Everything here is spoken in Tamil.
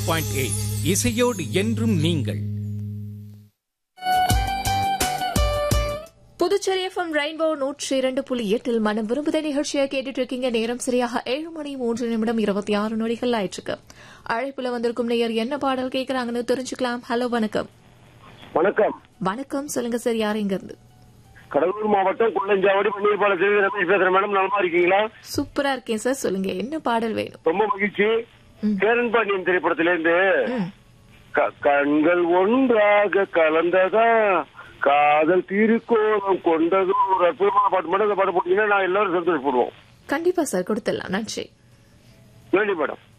பாயிண்ட் எயிட் இசையோடு என்றும் நீங்கள் புதுச்சேரி எஃப்எம் ரெயின்போ நூற்றி இரண்டு புள்ளி எட்டில் மனம் விரும்புத நிகழ்ச்சியை கேட்டுட்டு இருக்கீங்க நேரம் சரியாக ஏழு மணி மூன்று நிமிடம் இருபத்தி ஆறு நொடிகள் ஆயிற்றுக்கு அழைப்புல வந்திருக்கும் நேயர் என்ன பாடல் கேட்கறாங்கன்னு தெரிஞ்சுக்கலாம் ஹலோ வணக்கம் வணக்கம் வணக்கம் சொல்லுங்க சார் யார் இங்க இருந்து கடலூர் மாவட்டம் குள்ளஞ்சாவடி பன்னீர்பாலத்தில் ரமேஷ் பேசுறேன் மேடம் நலமா இருக்கீங்களா சூப்பரா இருக்கேன் சார் சொல்லுங்க என்ன பாடல் வேணும் ரொம்ப மகிழ்ச்சி ம். சேரன் பாண்டியன் திரைப்படத்திலிருந்து ம். க- கண்கள் ஒன்றாக கலந்ததா காதல் திருக்கோலம் கொண்டது ஒரு அற்புதமான பாட்டு மட்டும் இந்த பாட்டு போட்டீங்கன்னா நான் எல்லாரும் சந்தோஷப்படுவோம் கண்டிப்பா சார் கொடுத்துடலாம் நன்றி நன்றி மேடம்